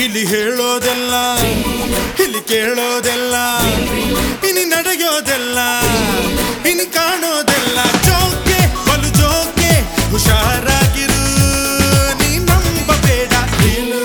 ಇಲ್ಲಿ ಹೇಳೋದೆಲ್ಲ ಇಲ್ಲಿ ಕೇಳೋದೆಲ್ಲ ಇನಿ ನಡೆಯೋದೆಲ್ಲ ಇನಿ ಕಾಣೋದೆಲ್ಲ ಜೋಕೆ ಬಲು ಜೋಕೆ ಹುಷಾರಾಗಿರು ನೀ ನಂಬಬೇಡ ನೀನು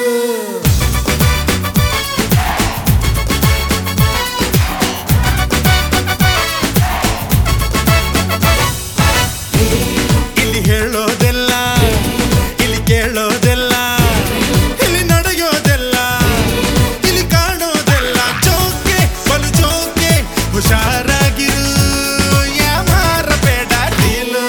ಇಲ್ಲಿ ಹೇಳೋದೆಲ್ಲ ಇಲ್ಲಿ ಕೇಳೋದೆಲ್ಲ ಇಲ್ಲಿ ನಡೆಯೋದೆಲ್ಲ ಇಲ್ಲಿ ಕಾಣೋದೆಲ್ಲ ಜೋಕೆ ಬಲು ಜೋಕೆ ಹುಷಾರಾಗಿರು ಯಾಮಾರ ಬೇಡ ನೀನು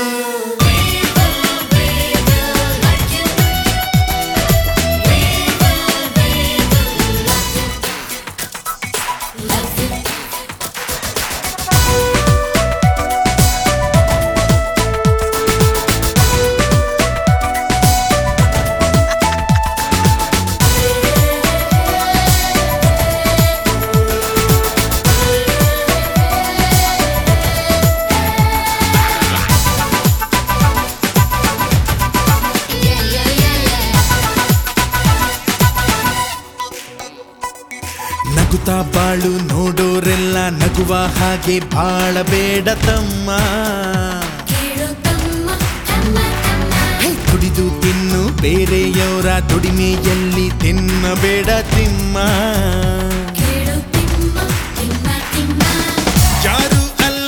ನಗುತ್ತಾ ಬಾಳು ನೋಡೋರೆಲ್ಲ ನಗುವ ಹಾಗೆ ಬಾಳಬೇಡ ತಮ್ಮ ಕೇಳು ತಮ್ಮ ತಮ್ಮ ತಮ್ಮ ಹೇ, ದುಡಿದು ತಿನ್ನು ಬೇರೆಯವರ ದುಡಿಮೆಯಲ್ಲಿ ತಿನ್ನಬೇಡ ತಿಮ್ಮ ಕೇಳು ತಿಮ್ಮ ತಿಮ್ಮ ತಿಮ್ಮ ಯಾರು ಅಲ್ಲ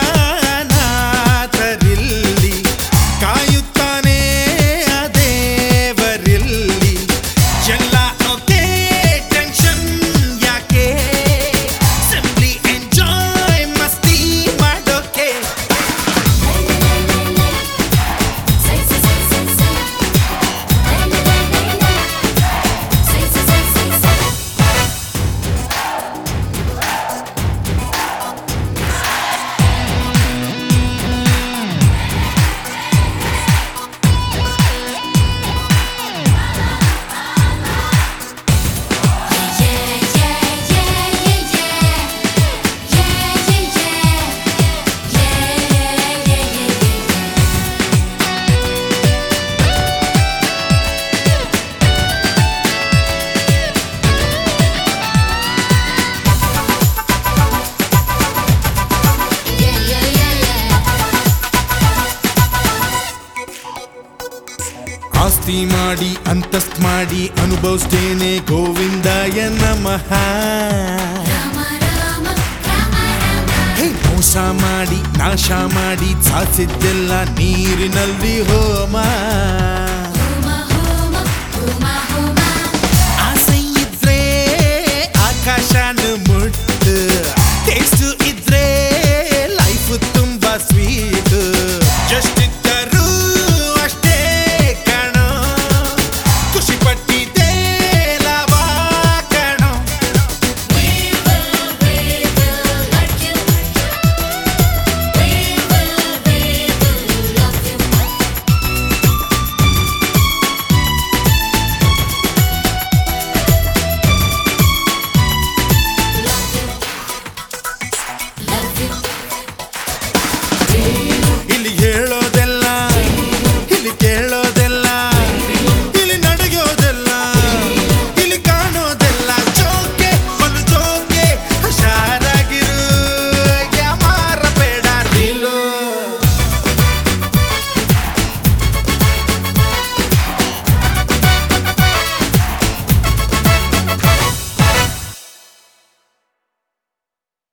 ನಾಥರಿಲ್ಲಿ ಕಾಯುತ್ತಾನೆ ಆ ದೇವರಿಲ್ಲಿ ಎಲ್ಲ ಓಕೆ ಟೆನ್ಷನ್ ಯಾಕೆ ಸಿಂಪ್ಲಿ ಎಂಜಾಯ್ ಮಸ್ತಿ ಮಾಡೋಕೆ ಸೈ ಸೈ ಸೈ ಸೈ ಸೈ ಲೈ ಲೈ ಲೈ ಲೈ ಸೈ ಸೈ ಸೈ ಸೈ ಸೈ ಆಸ್ತಿ ಮಾಡಿ ಅಂತಸ್ತ್ ಮಾಡಿ ಅನುಭವಿಸ್ತೇನೆ ಗೋವಿಂದಾಯ ನಮಃ ಹೇ, ಮೋಸ ಮಾಡಿ ನಾಶ ಮಾಡಿ ಸಾಧಿಸಿದ್ದೆಲ್ಲ ನೀರಿನಲ್ಲಿ ಹೋಮ